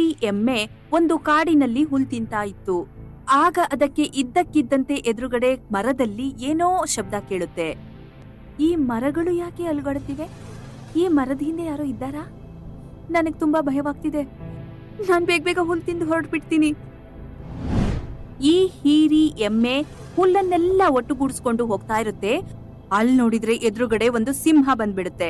ಹೀರಿ ಎಮ್ಮೆ ಒಂದು ಕಾಡಿನಲ್ಲಿ ಹುಲ್ ತಿಂತಾ ಇತ್ತು ಆಗ ಅದಕ್ಕೆ ಇದ್ದಕ್ಕಿದ್ದಂತೆ ಎದುರುಗಡೆ ಮರದಲ್ಲಿ ಏನೋ ಶಬ್ದ ಕೇಳುತ್ತೆ ಈ ಮರಗಳು ಯಾಕೆ ಅಲುಗಾಡುತ್ತಿವೆ ಈ ಮರದ ಹಿಂದೆ ಯಾರೋ ಇದ್ದಾರಾ ನನಗ್ ತುಂಬಾ ಭಯವಾಗ್ತಿದೆ ನಾನ್ ಬೇಗ ಬೇಗ ಹುಲ್ ತಿಂದು ಹೊರಟ್ಬಿಡ್ತೀನಿ ಈ ಹೀರಿ ಎಮ್ಮೆ ಹುಲ್ಲನ್ನೆಲ್ಲ ಒಟ್ಟುಗೂಡಿಸ್ಕೊಂಡು ಹೋಗ್ತಾ ಇರುತ್ತೆ ಅಲ್ಲಿ ನೋಡಿದ್ರೆ ಎದುರುಗಡೆ ಒಂದು ಸಿಂಹ ಬಂದ್ಬಿಡುತ್ತೆ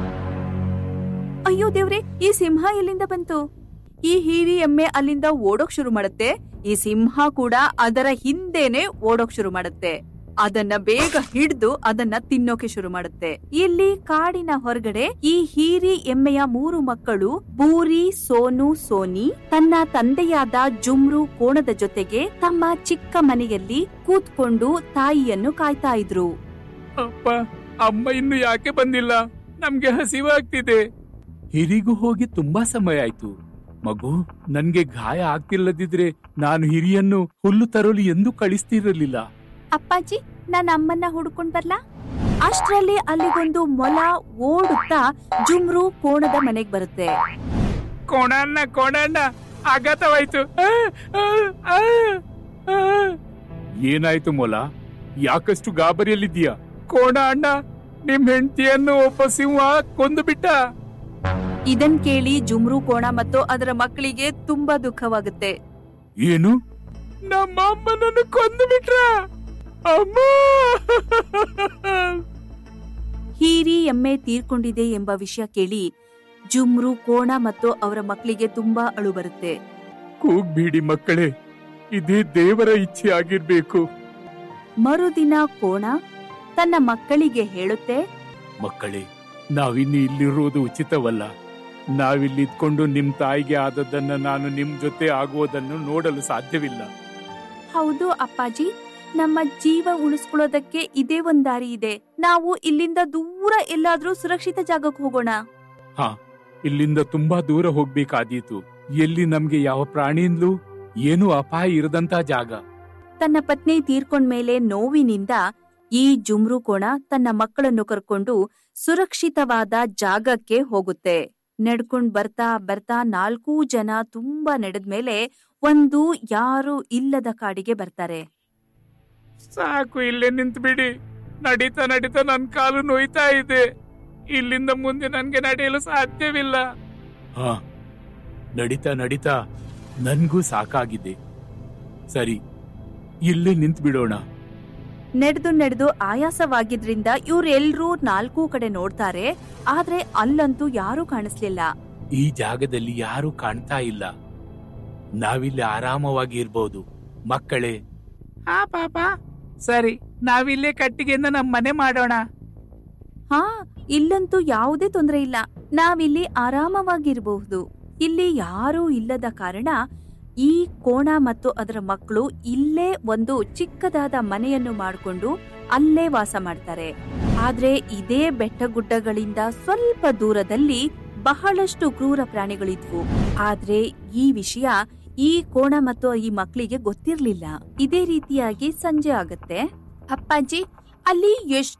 ಅಯ್ಯೋ ದೇವ್ರೆ ಈ ಸಿಂಹ ಎಲ್ಲಿಂದ ಬಂತು ಈ ಹೀರಿ ಎಮ್ಮೆ ಅಲ್ಲಿಂದ ಓಡೋಕ್ ಶುರು ಮಾಡುತ್ತೆ ಈ ಸಿಂಹ ಕೂಡ ಅದರ ಹಿಂದೆನೆ ಓಡೋಕ್ ಶುರು ಮಾಡುತ್ತೆ ಅದನ್ನ ಬೇಗ ಹಿಡ್ದು ಅದನ್ನ ತಿನ್ನೋಕೆ ಶುರು ಮಾಡುತ್ತೆ ಇಲ್ಲಿ ಕಾಡಿನ ಹೊರಗಡೆ ಈ ಹೀರಿ ಎಮ್ಮೆಯ ಮೂರು ಮಕ್ಕಳು ಬೂರಿ ಸೋನು ಸೋನಿ ತನ್ನ ತಂದೆಯಾದ ಜುಮ್ರು ಕೋಣದ ಜೊತೆಗೆ ತಮ್ಮ ಚಿಕ್ಕ ಮನೆಯಲ್ಲಿ ಕೂತ್ಕೊಂಡು ತಾಯಿಯನ್ನು ಕಾಯ್ತಾ ಇದ್ರು ಅಪ್ಪ ಅಮ್ಮ ಇನ್ನು ಯಾಕೆ ಬಂದಿಲ್ಲ ನಮ್ಗೆ ಹಸಿವಾಗ್ತಿದೆ ಹಿರಿಗೂ ಹೋಗಿ ತುಂಬಾ ಸಮಯ ಆಯ್ತು ಮಗು ನನ್ಗೆ ಗಾಯ ಆಗ್ತಿಲ್ಲದಿದ್ರೆ ನಾನು ಹಿರಿಯನ್ನು ಹುಲ್ಲು ತರಲು ಎಂದು ಕಳಿಸ್ತಿರಲಿಲ್ಲ ಅಪ್ಪಾಜಿ ನಾನು ಅಮ್ಮನ್ನ ಹುಡ್ಕೊಂಡ್ ಬರ್ಲಾ ಅಷ್ಟ್ರಲ್ಲಿ ಅಲ್ಲಿಗೊಂದು ಮೊಲ ಓಡುತ್ತಾ ಜುಮ್ರು ಕೋಣದ ಮನೆಗ್ ಬರುತ್ತೆ ಕೋಣಣ್ಣ ಕೋಣಣ್ಣ ಆಘಾತವಾಯ್ತು ಆ, ಆ, ಆ, ಆ. ಏನಾಯ್ತು ಮೊಲ ಯಾಕಷ್ಟು ಗಾಬರಿಯಲ್ಲಿದ್ದೀಯ ಕೋಣ ಅಣ್ಣ ನಿಮ್ ಹೆಂಡತಿಯನ್ನು ಒಬ್ಬ ಸಿಂಹ ಕೊಂದು ಬಿಟ್ಟ ಇದನ್ ಕೇಳಿ ಜುಮ್ರು ಕೋಣ ಮತ್ತು ಅದರ ಮಕ್ಕಳಿಗೆ ತುಂಬಾ ದುಃಖವಾಗುತ್ತೆ ಏನು ನಮ್ಮ ಅಮ್ಮನನ್ನು ಕೊಂದು ಬಿಟ್ರ ಅಮ್ಮ ಹೀರಿ ಎಮ್ಮೆ ತೀರ್ಕೊಂಡಿದೆ ಎಂಬ ವಿಷಯ ಕೇಳಿ ಜುಮ್ರು ಕೋಣ ಮತ್ತು ಅವರ ಮಕ್ಕಳಿಗೆ ತುಂಬಾ ಅಳು ಬರುತ್ತೆ ಕೂಗ್ಬೇಡಿ ಮಕ್ಕಳೇ ಇದೇ ದೇವರ ಇಚ್ಛೆ ಆಗಿರ್ಬೇಕು ಮರುದಿನ ಕೋಣ ತನ್ನ ಮಕ್ಕಳಿಗೆ ಹೇಳುತ್ತೆ ಮಕ್ಕಳೇ ನಾವಿನ್ನು ಇಲ್ಲಿರುವುದು ಉಚಿತವಲ್ಲ ನಾವಿಲ್ಲಿ ಇದ್ಕೊಂಡು ನಿಮ್ ತಾಯಿಗೆ ಆದದ್ದನ್ನ ನಾನು ನಿಮ್ ಜೊತೆ ಆಗುವುದನ್ನು ನೋಡಲು ಸಾಧ್ಯವಿಲ್ಲ ಹೌದು ಅಪ್ಪಾಜಿ ನಮ್ಮ ಜೀವ ಉಳಿಸ್ಕೊಳ್ಳೋದಕ್ಕೆ ಇದೇ ಒಂದ್ ದಾರಿ ಇದೆ ನಾವು ಇಲ್ಲಿಂದ ದೂರ ಎಲ್ಲಾದ್ರೂ ಸುರಕ್ಷಿತ ಜಾಗಕ್ಕೆ ಹೋಗೋಣ ಇಲ್ಲಿಂದ ತುಂಬಾ ದೂರ ಹೋಗ್ಬೇಕಾದೀತು ಎಲ್ಲಿ ನಮ್ಗೆ ಯಾವ ಪ್ರಾಣಿಯಿಂದಲೂ ಏನೂ ಅಪಾಯ ಇರದಂತ ಜಾಗ ತನ್ನ ಪತ್ನಿ ತೀರ್ಕೊಂಡ್ಮೇಲೆ ನೋವಿನಿಂದ ಈ ಜುಮ್ರು ಕೋಣ ತನ್ನ ಮಕ್ಕಳನ್ನು ಕರ್ಕೊಂಡು ಸುರಕ್ಷಿತವಾದ ಜಾಗಕ್ಕೆ ಹೋಗುತ್ತೆ ನಡ್ಕೊಂಡ್ ಬರ್ತಾ ಬರ್ತಾ ನಾಲ್ಕೂ ಜನ ತುಂಬಾ ನಡೆದ್ಮೇಲೆ ಒಂದು ಯಾರು ಇಲ್ಲದ ಕಾಡಿಗೆ ಬರ್ತಾರೆ ಸಾಕು ಇಲ್ಲೇ ನಿಂತು ಬಿಡಿ ನಡೀತಾ ನಡೀತಾ ನನ್ ಕಾಲು ನೋಯ್ತಾ ಇದೆ ಇಲ್ಲಿಂದ ಮುಂದೆ ನನ್ಗೆ ನಡೆಯಲು ಸಾಧ್ಯವಿಲ್ಲ ಹಾ ನಡೀತಾ ನಡೀತಾ ನನ್ಗೂ ಸಾಕಾಗಿದೆ ಸರಿ ಇಲ್ಲೇ ನಿಂತು ಬಿಡೋಣ ನಡೆದು ನಡೆದು ಆಯಾಸವಾಗಿದ್ರಿಂದ ಇವ್ರೆಲ್ರೂ ನಾಲ್ಕೂ ಕಡೆ ನೋಡ್ತಾರೆ ಆದ್ರೆ ಅಲ್ಲಂತೂ ಯಾರೂ ಕಾಣಿಸ್ಲಿಲ್ಲ ಈ ಜಾಗದಲ್ಲಿ ಯಾರು ಕಾಣ್ತಾ ಇಲ್ಲ ನಾವಿಲ್ಲಿ ಆರಾಮವಾಗಿ ಇರ್ಬೋದು ಮಕ್ಕಳೇ ಹಾ ಪಾಪ ಸರಿ ನಾವಿಲ್ಲೇ ಕಟ್ಟಿಗೆಯಿಂದ ನಮ್ಮ ಮನೆ ಮಾಡೋಣ ಹಾ ಇಲ್ಲಂತೂ ಯಾವುದೇ ತೊಂದರೆ ಇಲ್ಲ ನಾವಿಲ್ಲಿ ಆರಾಮವಾಗಿರಬಹುದು ಇಲ್ಲಿ ಯಾರೂ ಇಲ್ಲದ ಕಾರಣ ಈ ಕೋಣ ಮತ್ತು ಅದರ ಮಕ್ಕಳು ಇಲ್ಲೇ ಒಂದು ಚಿಕ್ಕದಾದ ಮನೆಯನ್ನು ಮಾಡಿಕೊಂಡು ಅಲ್ಲೇ ವಾಸ ಮಾಡ್ತಾರೆ ಆದ್ರೆ ಇದೇ ಬೆಟ್ಟಗುಡ್ಡಗಳಿಂದ ಸ್ವಲ್ಪ ದೂರದಲ್ಲಿ ಬಹಳಷ್ಟು ಕ್ರೂರ ಪ್ರಾಣಿಗಳಿದ್ವು ಆದ್ರೆ ಈ ವಿಷಯ ಈ ಕೋಣ ಮತ್ತು ಈ ಮಕ್ಕಳಿಗೆ ಗೊತ್ತಿರ್ಲಿಲ್ಲ ಇದೇ ರೀತಿಯಾಗಿ ಸಂಜೆ ಆಗತ್ತೆ ಅಪ್ಪಾಜಿ ಅಲ್ಲಿ ಎಷ್ಟು